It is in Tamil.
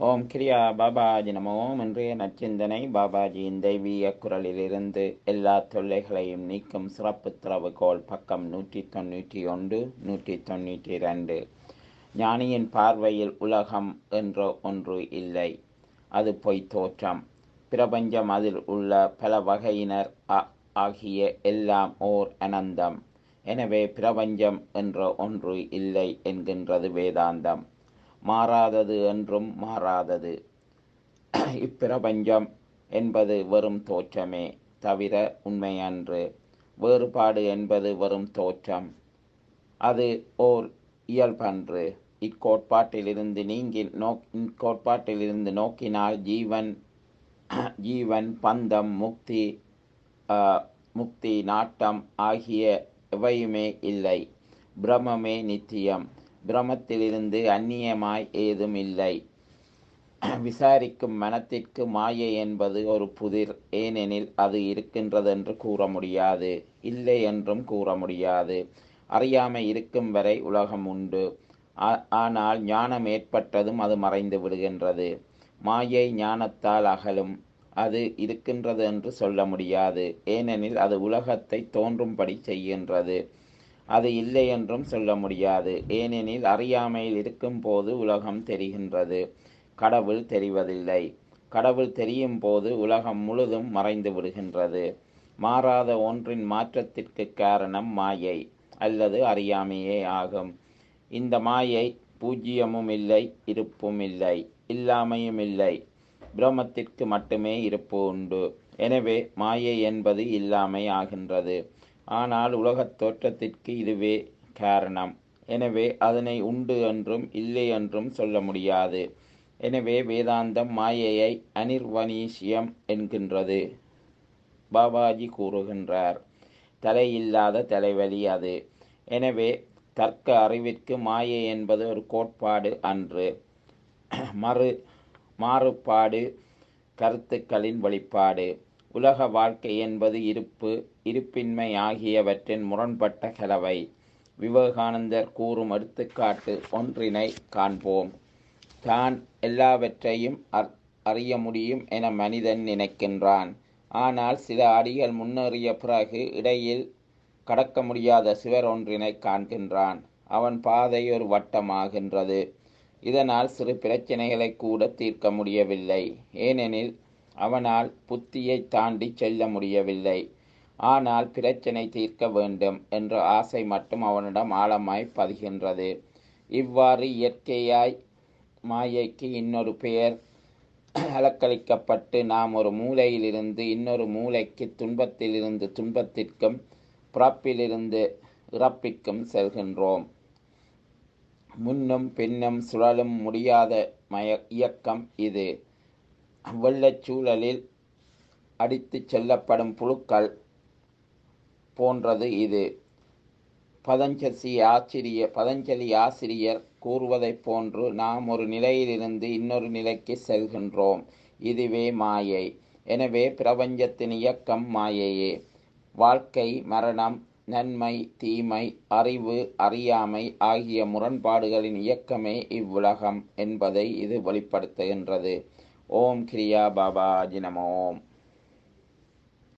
ஓம் கிரியா பாபாஜி நமோ இன்றைய நச்சிந்தனை பாபாஜியின் தெய்வீக குரலிலிருந்து எல்லா தொல்லைகளையும் நீக்கும் சிறப்பு திறவுகோல் பக்கம் நூற்றி தொண்ணூற்றி ஒன்று நூற்றி தொண்ணூற்றி ரெண்டு ஞானியின் பார்வையில் உலகம் என்ற ஒன்று இல்லை அது பொய் தோற்றம் பிரபஞ்சம் அதில் உள்ள பல வகையினர் ஆ- ஆகிய எல்லாம் ஓர் அனந்தம் எனவே பிரபஞ்சம் என்ற ஒன்று இல்லை என்கின்றது வேதாந்தம் மாறாதது என்றும் மாறாதது இப்பிரபஞ்சம் என்பது வெறும் தோற்றமே தவிர உண்மையன்று வேறுபாடு என்பது வெறும் தோற்றம் அது ஓர் இயல்பன்று இக்கோட்பாட்டிலிருந்து நீங்கி நோக் இக்கோட்பாட்டிலிருந்து நோக்கினால் ஜீவன் ஜீவன் பந்தம் முக்தி ஆ, முக்தி நாட்டம் ஆகிய எவையுமே இல்லை பிரமமே நித்தியம் பிரமத்திலிருந்து அந்நியமாய் ஏதும் இல்லை விசாரிக்கும் மனத்திற்கு மாயை என்பது ஒரு புதிர் ஏனெனில் அது இருக்கின்றதென்று கூற முடியாது இல்லை என்றும் கூற முடியாது அறியாமை இருக்கும் வரை உலகம் உண்டு ஆ- ஆனால் ஞானம் ஏற்பட்டதும் அது மறைந்து விடுகின்றது மாயை ஞானத்தால் அகலும் அது இருக்கின்றது என்று சொல்ல முடியாது ஏனெனில் அது உலகத்தை தோன்றும்படி செய்கின்றது அது இல்லை என்றும் சொல்ல முடியாது ஏனெனில் அறியாமையில் இருக்கும்போது உலகம் தெரிகின்றது கடவுள் தெரிவதில்லை கடவுள் தெரியும் போது உலகம் முழுதும் மறைந்து விடுகின்றது மாறாத ஒன்றின் மாற்றத்திற்கு காரணம் மாயை அல்லது அறியாமையே ஆகும் இந்த மாயை பூஜ்ஜியமும் இல்லை இருப்பும் இல்லை இல்லாமையும் இல்லை பிரம்மத்திற்கு மட்டுமே இருப்பு உண்டு எனவே மாயை என்பது இல்லாமை ஆகின்றது ஆனால் உலகத் தோற்றத்திற்கு இதுவே காரணம் எனவே அதனை உண்டு என்றும் இல்லை என்றும் சொல்ல முடியாது எனவே வேதாந்தம் மாயையை அனிர்வனீசியம் என்கின்றது பாபாஜி கூறுகின்றார் தலையில்லாத தலைவலி அது எனவே தர்க்க அறிவிற்கு மாயை என்பது ஒரு கோட்பாடு அன்று மறு மாறுபாடு கருத்துக்களின் வெளிப்பாடு உலக வாழ்க்கை என்பது இருப்பு இருப்பின்மை ஆகியவற்றின் முரண்பட்ட கலவை விவேகானந்தர் கூறும் எடுத்துக்காட்டு ஒன்றினை காண்போம் தான் எல்லாவற்றையும் அர்- அறிய முடியும் என மனிதன் நினைக்கின்றான் ஆனால் சில அடிகள் முன்னேறிய பிறகு இடையில் கடக்க முடியாத சுவர் ஒன்றினை காண்கின்றான் அவன் பாதை ஒரு வட்டமாகின்றது இதனால் சிறு பிரச்சனைகளை கூட தீர்க்க முடியவில்லை ஏனெனில் அவனால் புத்தியை தாண்டி செல்ல முடியவில்லை ஆனால் பிரச்சனை தீர்க்க வேண்டும் என்ற ஆசை மட்டும் அவனிடம் ஆழமாய் பதிகின்றது இவ்வாறு இயற்கையாய் மாயைக்கு இன்னொரு பெயர் அலக்களிக்கப்பட்டு நாம் ஒரு மூலையிலிருந்து இன்னொரு மூலைக்கு துன்பத்திலிருந்து துன்பத்திற்கும் பிறப்பிலிருந்து இறப்பிற்கும் செல்கின்றோம் முன்னும் பின்னும் சுழலும் முடியாத மய இயக்கம் இது வெள்ளச் சூழலில் அடித்துச் செல்லப்படும் புழுக்கள் போன்றது இது பதஞ்சசி ஆச்சரிய பதஞ்சலி ஆசிரியர் கூறுவதைப் போன்று நாம் ஒரு நிலையிலிருந்து இன்னொரு நிலைக்கு செல்கின்றோம் இதுவே மாயை எனவே பிரபஞ்சத்தின் இயக்கம் மாயையே வாழ்க்கை மரணம் நன்மை தீமை அறிவு அறியாமை ஆகிய முரண்பாடுகளின் இயக்கமே இவ்வுலகம் என்பதை இது வெளிப்படுத்துகின்றது ஓம் கிரியா பாபாஜி நம ஓம்